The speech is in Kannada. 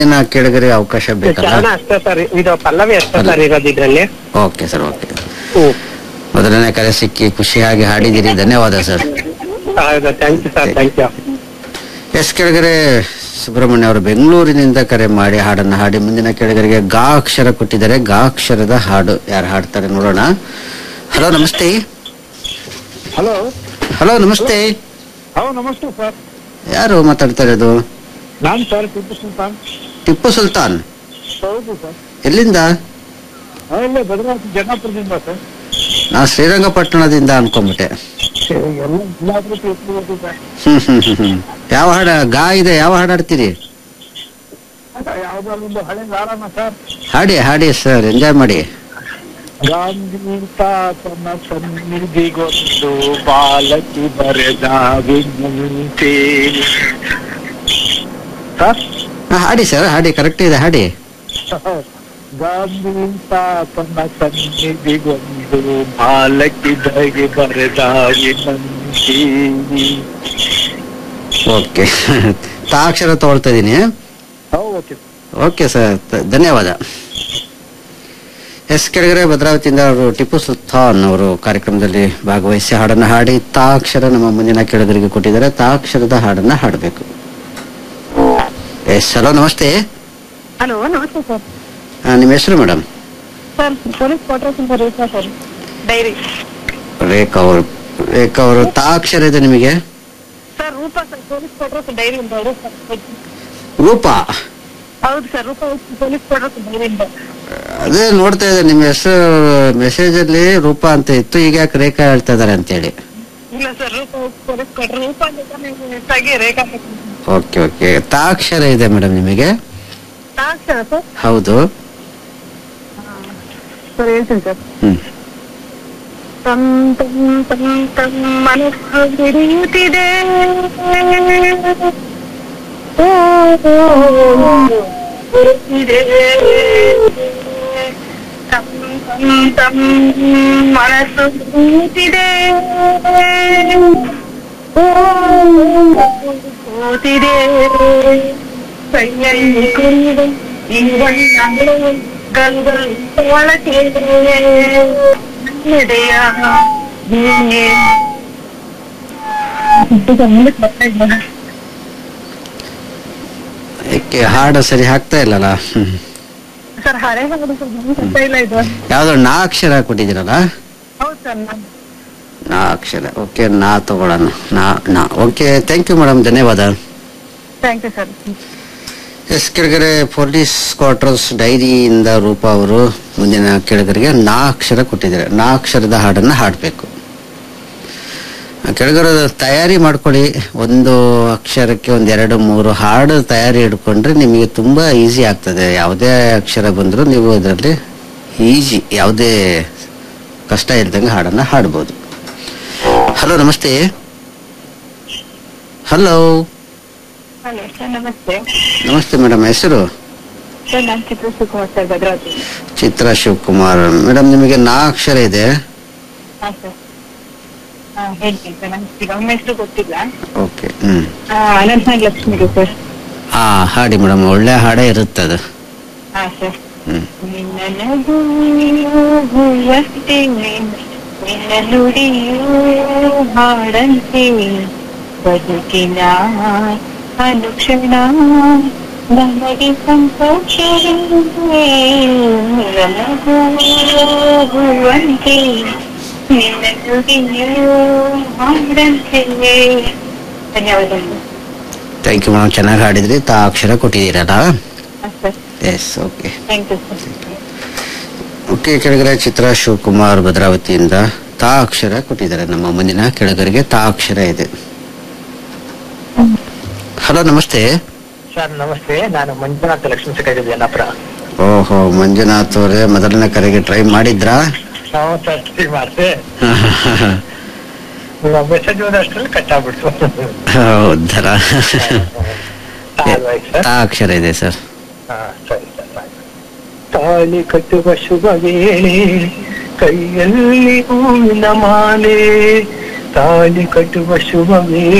ಇನ್ನ ಕೆಳಗರಿಗೆ ಅವಕಾಶ ಚರಣ ಬೇಕಲ್ಲ ಅಷ್ಟೇ ಸರ್ ಇದು ಪಲ್ಲವಿ ಅಷ್ಟೇ ಸರ್ ಇರೋದು ಇದ್ರಲ್ಲಿ ಓಕೆ ಸರ್ ಓಕೆ ಹ್ಮ್ ಮೊದಲನೇ ಕರೆ ಸಿಕ್ಕಿ ಖುಷಿಯಾಗಿ ಹಾಡಿದಿರಿ ಧನ್ಯವಾದ ಸರ್ ಹೌದಾ thank you sir thank you S Kelagere Subrahmanya ಅವರು ಬೆಂಗಳೂರಿನಿಂದ ಕರೆ ಮಾಡಿ ಹಾಡನ್ನ ಹಾಡಿ ಮುಂದಿನ ಕೆಳಗರಿಗೆ ಗಾ ಅಕ್ಷರ ಕೊಟ್ಟಿದ್ದಾರೆ ಗಾ ಅಕ್ಷರದ ಹಾಡು ಯಾರು ಹಾಡ್ತಾರೆ ನೋಡೋಣ ಹಲೋ ನಮಸ್ತೆ ಹಲೋ ಹಲೋ ನಮಸ್ತೆ ಹಲೋ ನಮಸ್ತೆ ಸರ್ ಯಾರು ಮಾತಾಡ್ತಾ ಇರೋದು ನಾನು ಸರ್ ಟಿಪ್ಪು ಸುಲ್ತಾನ್ ಟಿಪ್ಪು ಸುಲ್ತಾನ್ ಹೌದು ಸರ್ ಎಲ್ಲಿಂದ ಇಲ್ಲೇ ಭದ್ರಾವತಿ ಜನಾಪುರದಿಂದ ಸರ್ ನಾ ಶ್ರೀರಂಗಪಟ್ಟಣದಿಂದ ಅನ್ಕೊಂಬಿಟ್ಟೆ ಎಲ್ಲ ಇಲ್ಲಾದ್ರೂ ತಿಳ್ಕೊಬೋದು ಸರ್ ಹ್ಮ್ ಹ್ಮ್ ಹ್ಮ್ ಹ್ಮ್ ಯಾವ ಹಾಡ ಗಾ ಇದೆ ಯಾವ ಹಾಡು ಹಾಡ್ತೀರಿ ಯಾವ್ದಾದ್ರು ಒಂದು ಹಳೆ ಗಾರನ ಸರ್ ಹಾಡಿ ಹಾಡಿ ಸರ್ ಎಂಜಾಯ್ ಮಾಡಿ ಗಾಂಧಿ ತಾತನ ಸನ್ನಿಧಿಗೊಂದು ಬಾಲಕಿ ಬರೆದ ವಿನಂತಿ ಸರ್ ಹಾ, ಹಾಡಿ ಸರ್ ಹಾಡಿ ಕರೆಕ್ಟ್ ಇದೆ ಹಾಡಿ ಗಾಂಧಿ ತಾತನ ಸನ್ನಿಧಿಗೊಂದು ಬಾಲಕಿ ಬಗೆ ಬರೆದ ವಿನಂತಿ ಓಕೆ ತಾಕ್ಷರ ತಗೊಳ್ತಾ ಇದೀನಿ ಹೌದು ಓಕೆ ಓಕೆ ಸರ್ ತ- ಧನ್ಯವಾದ ಎಸ್ ಕೆಳಗರೆ ಭದ್ರಾವತಿಯಿಂದ ಅವರು ಟಿಪ್ಪು ಸುಲ್ತಾನ್ ಅವರು ಕಾರ್ಯಕ್ರಮದಲ್ಲಿ ಭಾಗವಹಿಸಿ ಹಾಡನ್ನ ಹಾಡಿ ತಾಕ್ಷರ ನಮ್ಮ ಮುಂದಿನ ಕೆಳಗರಿಗೆ ಕೊಟ್ಟಿದ್ದಾರೆ ತಾಕ್ಷರದ ಹಾಡನ್ನ ಹಾಡಬೇಕು ಎಸ್ ಹಲೋ ನಮಸ್ತೆ ಹಲೋ ನಮಸ್ತೆ ಸರ್ ಆ, ನಿಮ್ಮ ಹೆಸರು ಮೇಡಮ್ ಸರ್ ಪೊಲೀಸ್ ಕ್ವಾರ್ಟರ್ಸ್ ಅಂತ ರೇಖಾ ಸರ್ ಡೈರಿ ರೇಖಾ ಅವರು ರೇಖಾ ಅವರು ತಾಕ್ಷರ ಇದೆ ನಿಮಗೆ ಸರ್ ರೂಪ ಸರ್ ಪೊಲೀಸ್ ಕ್ವಾರ್ಟರ್ಸ್ ಡೈರಿ ಅಂತ ಹೇಳಿ ಸರ್ ರೂಪ ಹೌದು ಸರ್ ರೂಪ ಪೊಲೀಸ್ ಕ್ವಾರ್ಟರ್ಸ್ ಡೈರಿ ಅಂತ ಅದೇ ನೋಡ್ತಾ ಇದ್ದೆ ನಿಮ್ಮ ಹೆಸರು ಮೆಸೇಜ್ ಅಲ್ಲಿ ರೂಪ ಅಂತ ಇತ್ತು ಈಗ ಯಾಕೆ ರೇಖಾ ಹೇಳ್ತಾ ಇದಾರೆ ಅಂತೇಳಿ ಇಲ್ಲ ಸರ್ ರೂಪ ಪೊಲೀಸ್ ಕ್ವಾರ್ಟರ್ ರೂಪ ಅಂತ ತಾನೇ ಹೆಚ್ಚಾಗಿ ರೇಖಾ ಓಕೆ ಓಕೆ ತಾಕ್ಷರ ಇದೆ ಮೇಡಮ್ ನಿಮಗೆ ಸಾಕ್ಷರ ಸರ್ ಹೌದು ಸರ್ ಹೇಳ್ತೀನಿ ಸರ್ ಹ್ಮ್ ತಮ್ ತಮ್ ತಮ್ ತಮ್ ಮನಸ್ಸು ಹಿಡಿಯುತ್ತಿದೆ ಓ, ಓ, ಹಿಡಿಯುತ್ತಿದೆ. ತಮ್ ತಮ್ ತಮ್ ಮನಸ್ಸು ಹಿಡಿಯುತ್ತಿದೆ ಓ, ಕೂತಿದೆ ಕೈಯಲ್ಲಿ ಕುರಿದು ಇಂಗಣ್ಣಗಳು ಗಲ್ಗಲ್ ಒಳಗೆ ನಡೆಯ ನೀನೆ. ಇದು ಮುಂದಕ್ಕೆ ಬರ್ತಾ ಇದ್ದಾನೆ. ಏಕೆ ಹಾಡು ಸರಿ ಹಾಕ್ತಾ ಇಲ್ಲಲ್ಲ ಹ್ಮ್. ಸರ್ ಹಳೆ ಹಾಡು ಸರ್ ನಮ್ಗೆ ಗೊತ್ತಾ ಇಲ್ಲ ಇದು ಯಾವ್ದೋ ನಾ ಅಕ್ಷರ ಕೊಟ್ಟಿದ್ದೀರಲ್ಲ ಹೌದು ಸರ್ ನಾನು ನಾ ಅಕ್ಷರ ಓಕೆ ನಾ ತಗೊಳ್ಳೋಣ ನಾ ನಾ ಓಕೆ ಥ್ಯಾಂಕ್ ಯು ಮೇಡಮ್ ಧನ್ಯವಾದ thank you sir S Kelagere police quarters ಡೈರಿಯಿಂದ ರೂಪ ಅವರು ಮುಂದಿನ ಕೆಳಗರಿಗೆ ನಾ ಅಕ್ಷರ ಕೊಟ್ಟಿದ್ದಾರೆ ನಾ ಅಕ್ಷರದ ಹಾಡನ್ನ ಹಾಡಬೇಕು ಕೆಳಗರ ತಯಾರಿ ಮಾಡ್ಕೊಳ್ಳಿ ಒಂದು ಅಕ್ಷರಕ್ಕೆ ಒಂದ್ ಎರಡು ಮೂರು ಹಾಡು ತಯಾರಿ ಇಟ್ಕೊಂಡ್ರೆ ನಿಮಗೆ ತುಂಬಾ ಈಸಿ ಆಗ್ತದೆ ಯಾವುದೇ ಅಕ್ಷರ ಬಂದರೂ ನೀವು ಅದರಲ್ಲಿ ಈಸಿ ಯಾವುದೇ ಕಷ್ಟ ಇಲ್ದಂಗೆ ಹಾಡನ್ನ ಹಾಡ್ಬೋದು ಹಲೋ ನಮಸ್ತೆ ಹಲೋ ಹಲೋ ಸರ್ ನಮಸ್ತೆ ನಮಸ್ತೆ ಮೇಡಮ್ ಹೆಸರು ಸರ್ ನಾನು ಚಿತ್ರ ಸುಕುಮಾರ್ ಸರ್ ಭದ್ರಾವತಿ ಚಿತ್ರ ಶಿವಕುಮಾರ್ ಮೇಡಮ್ ನಿಮಗೆ ನಾ ಅಕ್ಷರ ಇದೆ ಹಾಂ ಸರ್ ಹಾಂ ಹೇಳ್ತೀನಿ ಸರ್ ನಂಗೆ ಈಗ ನಮ್ಮ ಹೆಸರು ಗೊತ್ತಿಲ್ಲ ಓಕೆ ಹ್ಮ್ ಆ, ಅನಂತನಾಗ್ ಲಕ್ಷ್ಮಿಗೆ ಸರ್ ಹಾ ಹಾಡಿ ಮೇಡಮ್ ಒಳ್ಳೆ ಹಾಡೇ ಇರುತ್ತೆ ಅದು ಹಾಂ ಸರ್ ಹ್ಮ್ ನಿನ್ನ ನಗುವಷ್ಟೇ ನಿನ್ನ ನುಡಿಯೂ ಹಾಡಂತೆ ಬದುಕಿನ ಅನುಕ್ಷಣ ನಮಗೆ ಸಂತೋಷವೇ ನಗುವಂತೆ ನಿನ್ನ ನುಡಿಯೂ ಹಾಡಂತೆ ಧನ್ಯವಾದಗಳು ಥ್ಯಾಂಕ್ ಯು ಮೇಡಮ್ ಚೆನ್ನಾಗಿ ಹಾಡಿದ್ರಿ ತಾ ಅಕ್ಷರ ಕೊಟ್ಟಿದ್ದೀರಲ್ಲ ಹಾಂ sir yes okay thank you sir okay ಕೆಳಗಡೆ ಚಿತ್ರ ಶಿವಕುಮಾರ್ ಭದ್ರಾವತಿಯಿಂದ ತಾ ಅಕ್ಷರ ಕೊಟ್ಟಿದ್ದಾರೆ ನಮ್ಮ ಮುಂದಿನ ಕೆಳಗರಿಗೆ ತಾ ಅಕ್ಷರ ಇದೆ ಹಲೋ ನಮಸ್ತೆ ಸರ್ ನಮಸ್ತೆ ನಾನು ಮಂಜುನಾಥ್ ಲಕ್ಷ್ಮೀ ಸಿಕ್ಕಿದ್ದೆ ಜನಾಪುರ ಓಹೋ ಮಂಜುನಾಥ್ ಅವರೇ ಮೊದಲನೇ ಕರೆಗೆ ಟ್ರೈ ಮಾಡಿದ್ರಾ ನಾವು ಸರ್ ಟ್ರೈ ಮಾಡಿದೆ ಮೆಸೇಜ್ ಓದೋಷ್ಟ್ರಲ್ಲಿ ಕಟ್ ಆಗ್ಬಿಡ್ತು ಹೌದಲ್ಲ ಆಲ್ರೈಟ್ ಸರ್ ತಾ ಅಕ್ಷರ ಇದೆ ಸರ್ ಹಾ ಸರಿ ಸರ್ ಆಯ್ತು. ತಾಳಿ ಕಟ್ಟುವ ಶುಭ ವೇಳೆ ಕೈಯಲ್ಲಿ ಹೂವಿನ ಮಾಲೆ ತಾಳಿ ಕಟ್ಟುವ ಶುಭ ವೇಳೆ